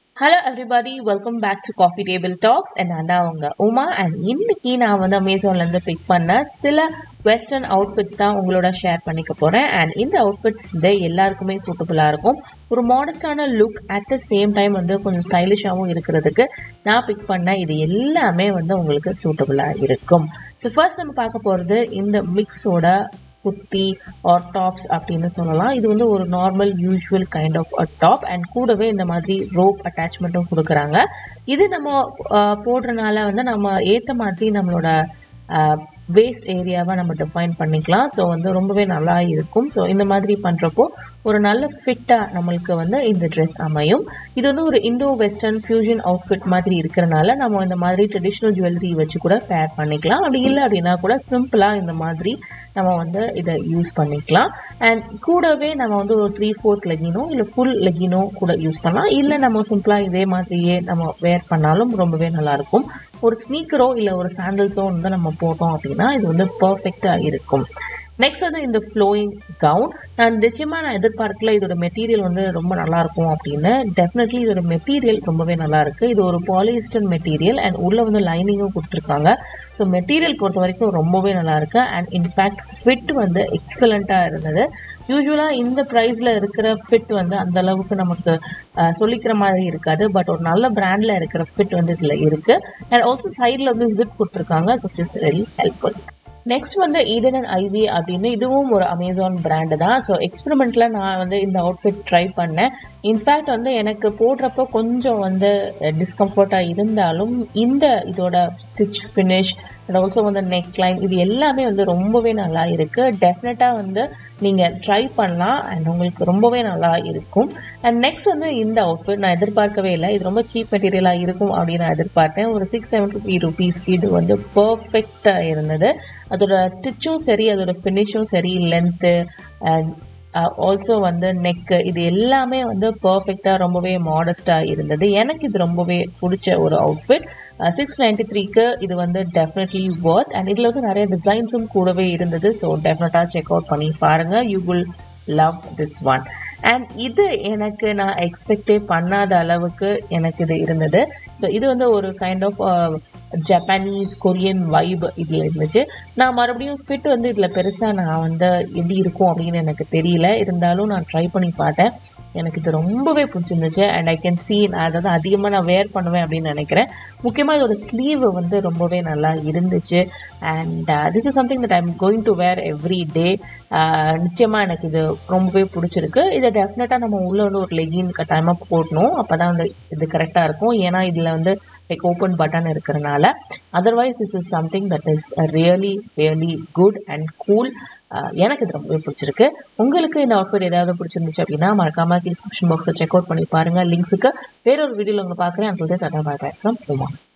hello everybody welcome back to coffee table talks and நான் தான் உங்க உமா அண்ட் இன்னைக்கு நான் வந்து அமேசான்லேருந்து பிக் பண்ண சில வெஸ்டர்ன் அவுட்ஃபிட்ஸ் தான் உங்களோட ஷேர் பண்ணிக்க போகிறேன் அண்ட் இந்த அவுட்ஃபிட்ஸ் வந்து எல்லாருக்குமே சூட்டபுளாக இருக்கும் ஒரு மாடஸ்டான look at the same time வந்து கொஞ்சம் ஸ்டைலிஷாகவும் இருக்கிறதுக்கு நான் பிக் பண்ண இது எல்லாமே வந்து உங்களுக்கு சூட்டபுளாக இருக்கும் ஸோ ஃபர்ஸ்ட் நம்ம பார்க்க போகிறது இந்த மிக்ஸோட குர்த்தி ஆர் டாப்ஸ் அப்படின்னு சொல்லலாம் இது வந்து ஒரு normal usual kind of a top and கூடவே இந்த மாதிரி ரோப் அட்டாச்மெண்ட்டும் கொடுக்குறாங்க இது நம்ம அஹ், போடுறனால வந்து நம்ம ஏற்ற மாதிரி நம்மளோட வேஸ்ட் ஏரியாவை நம்ம டிஃபைன் பண்ணிக்கலாம் ஸோ வந்து ரொம்பவே நல்லா இருக்கும் ஸோ இந்த மாதிரி பண்ணுறப்போ ஒரு நல்ல ஃபிட்டாக நம்மளுக்கு வந்து இந்த ட்ரெஸ் அமையும் இது வந்து ஒரு இண்டோ வெஸ்டர்ன் ஃபியூஷன் அவுட்ஃபிட் மாதிரி இருக்கிறனால நம்ம இந்த மாதிரி ட்ரெடிஷ்னல் ஜுவல்லரி வச்சு கூட பேர் பண்ணிக்கலாம் அப்படி இல்லை அப்படின்னா கூட சிம்பிளாக இந்த மாதிரி நம்ம வந்து இதை யூஸ் பண்ணிக்கலாம் அண்ட் கூடவே நம்ம வந்து ஒரு த்ரீ ஃபோர்த் லெகினோ இல்லை ஃபுல் லெகினோ கூட யூஸ் பண்ணலாம் இல்லை நம்ம சிம்பிளாக இதே மாதிரியே நம்ம வேர் பண்ணாலும் ரொம்பவே நல்லாயிருக்கும் ஒரு ஸ்னீக்கரோ இல்லை ஒரு சாண்டல்ஸோ வந்து நம்ம போட்டோம் அப்படின்னா இது வந்து பர்ஃபெக்டாக இருக்கும் நெக்ஸ்ட் வந்து இந்த ஃப்ளோயிங் கவுன் நான் நிச்சயமாக நான் எதிர்பார்க்கல இதோட மெட்டீரியல் வந்து ரொம்ப நல்லா இருக்கும் அப்படின்னு டெஃபினெட்லி இதோட மெட்டீரியல் ரொம்பவே நல்லா இருக்கு இது ஒரு பாலிஸ்டர் மெட்டீரியல் அண்ட் உள்ள வந்து லைனிங்கும் கொடுத்துருக்காங்க ஸோ மெட்டீரியல் பொறுத்த வரைக்கும் ரொம்பவே நல்லா இருக்கு அண்ட் இன்ஃபேக்ட் ஃபிட் வந்து எக்ஸலண்ட்டாக இருந்தது யூஸ்வலாக இந்த ப்ரைஸில் இருக்கிற ஃபிட் வந்து அந்த அளவுக்கு நமக்கு அஹ், சொல்லிக்கிற மாதிரி இருக்காது பட் ஒரு நல்ல பிராண்டில் இருக்கிற ஃபிட் வந்து இதில் இருக்கு அண்ட் ஆல்சோ சைடில் வந்து ஜிப் கொடுத்துருக்காங்க so it's very helpful next வந்து ஈடன் அண்ட் ஐவி அப்படின்னு இதுவும் ஒரு அமேசான் பிராண்டு தான் ஸோ எக்ஸ்பெரிமெண்ட்டில் நான் வந்து இந்த அவுட்ஃபிட் ட்ரை பண்ணேன் இன்ஃபேக்ட் வந்து எனக்கு போடுறப்போ கொஞ்சம் வந்து டிஸ்கம்ஃபர்ட்டாக இருந்தாலும் இந்த இதோட ஸ்டிச் ஃபினிஷ் அண்ட் ஆல்சோ வந்து நெக் லைன் இது எல்லாமே வந்து ரொம்பவே நல்லா இருக்குது டெஃபினட்டாக வந்து நீங்கள் ட்ரை பண்ணலாம் அண்ட் உங்களுக்கு ரொம்பவே நல்லா இருக்கும் அண்ட் நெக்ஸ்ட் வந்து இந்த அவுட்ஃபிட் நான் எதிர்பார்க்கவே இல்லை இது ரொம்ப சீப் மெட்டீரியலாக இருக்கும் அப்படின்னு நான் எதிர்பார்த்தேன் ஒரு சிக்ஸ் செவன்ட்டி த்ரீ ருபீஸ்க்கு இது வந்து பர்ஃபெக்டாக இருந்தது அதோட ஸ்டிச்சும் சரி அதோட ஃபினிஷும் சரி லென்த்து அண்ட் ஆல்சோ வந்து நெக்கு இது எல்லாமே வந்து பர்ஃபெக்டாக ரொம்பவே மாடஸ்டாக இருந்தது எனக்கு இது ரொம்பவே பிடிச்ச ஒரு அவுட்ஃபிட் சிக்ஸ் நைன்டி த்ரீக்கு இது வந்து டெஃபினெட்லி ஒர்த் அண்ட் இதில் வந்து நிறைய டிசைன்ஸும் கூடவே இருந்தது ஸோ டெஃபினட்டாக செக் அவுட் பண்ணி பாருங்கள் you will love this one and இது எனக்கு நான் எக்ஸ்பெக்டே பண்ணாத அளவுக்கு எனக்கு இது இருந்தது ஸோ இது வந்து ஒரு kind of Japanese Korean vibe இதில் இருந்துச்சு நான் மறுபடியும் ஃபிட் வந்து இதில் பெருசாக நான் வந்து எப்படி இருக்கும் அப்படின்னு எனக்கு தெரியல இருந்தாலும் நான் ட்ரை பண்ணி பார்த்தேன் எனக்கு இது ரொம்பவே பிடிச்சிருந்துச்சு அண்ட் ஐ கேன் see நான் அதாவது அதிகமாக நான் வேர் பண்ணுவேன் அப்படின்னு நினைக்கிறேன் முக்கியமாக இதோட ஸ்லீவ் வந்து ரொம்பவே நல்லா இருந்துச்சு and this is something that I'm going to wear every day நிச்சயமாக எனக்கு இது ரொம்பவே பிடிச்சிருக்கு இதை டெஃபினட்டாக நம்ம உள்ளே வந்து ஒரு லெகின் கட்டாயமாக போடணும் அப்போ தான் வந்து இது கரெக்டாக இருக்கும் ஏன்னா இதில் வந்து லைக் ஓப்பன் பட்டன் இருக்கிறனால otherwise this is something that is really really good and cool எனக்கு இது ரொம்பவே பிடிச்சிருக்கு உங்களுக்கு இந்த அவுட்ஃபிட் ஏதாவது பிடிச்சிருந்துச்சு அப்படின்னா மறக்காம டிஸ்கிரிப்ஷன் பாக்ஸில் செக் அவுட் பண்ணி பாருங்கள் லிங்க்ஸுக்கு வேறொரு வீடியோவில் உங்களை பார்க்குறேன் and tata bye from Uma